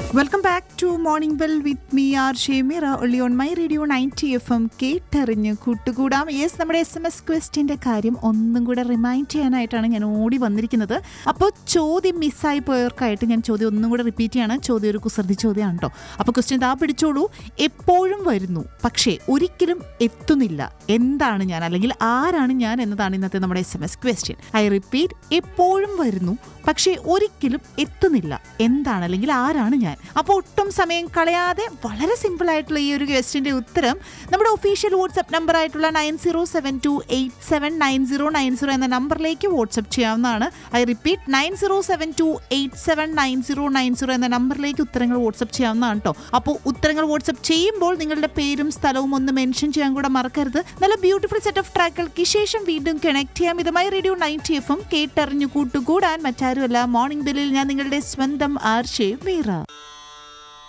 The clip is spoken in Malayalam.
welcome back to morning bell with me R Shemira ഒള്ളി on my radio ninety F M കേട്ടറിഞ്ഞ് കൂട്ടുകൂടാം യെസ് നമ്മുടെ എസ് എം എസ് ക്വസ്റ്റിൻ്റെ കാര്യം ഒന്നും കൂടെ റിമൈൻഡ് ചെയ്യാനായിട്ടാണ് ഞാൻ ഓടി വന്നിരിക്കുന്നത് അപ്പോൾ ചോദ്യം മിസ്സായി പോയവർക്കായിട്ട് ഞാൻ ചോദ്യം ഒന്നും കൂടെ റിപ്പീറ്റ് ചെയ്യാണ് ചോദ്യം ഒരു കുസൃതി ചോദ്യമാണ് കേട്ടോ അപ്പോൾ ക്വസ്റ്റ്യൻ താ പിടിച്ചോളൂ എപ്പോഴും വരുന്നു പക്ഷേ ഒരിക്കലും എത്തുന്നില്ല എന്താണ് ഞാൻ അല്ലെങ്കിൽ ആരാണ് ഞാൻ എന്നതാണ് ഇന്നത്തെ നമ്മുടെ S M S question I repeat എപ്പോഴും വരുന്നു പക്ഷേ ഒരിക്കലും എത്തുന്നില്ല എന്താണ് അല്ലെങ്കിൽ ആരാണ് ഞാൻ അപ്പോൾ ഒട്ടും സമയം കളയാതെ വളരെ സിമ്പിൾ ആയിട്ടുള്ള ഈ ഒരു ക്വസ്റ്റിന്റെ ഉത്തരം നമ്മുടെ ഒഫീഷ്യൽ വാട്സ്ആപ്പ് നമ്പർ ആയിട്ടുള്ള nine zero seven two eight seven nine zero nine zero എന്ന നമ്പറിലേക്ക് വാട്സ്ആപ്പ് ചെയ്യാവുന്നതാണ് I repeat nine zero seven two eight seven nine zero nine zero എന്ന നമ്പറിലേക്ക് ഉത്തരങ്ങൾ വാട്സ്ആപ്പ് ചെയ്യാവുന്നതാണ് കേട്ടോ അപ്പോൾ ഉത്തരങ്ങൾ വാട്സ്ആപ്പ് ചെയ്യുമ്പോൾ നിങ്ങളുടെ പേരും സ്ഥലവും ഒന്ന് മെൻഷൻ ചെയ്യാൻ കൂടെ മറക്കരുത് നല്ല ബ്യൂട്ടിഫുൾ സെറ്റ് ഓഫ് ട്രാക്കുകൾക്ക് ശേഷം വീണ്ടും കണക്ട് ചെയ്യാം ഇതുമായി റേഡിയോ നയൻറ്റി എഫ് എം കേട്ടറിഞ്ഞു കൂട്ടുകൂടാൻ മറ്റാരുമല്ല മോർണിംഗ് ബില്ലിൽ ഞാൻ നിങ്ങളുടെ സ്വന്തം ആർഷേ മീറ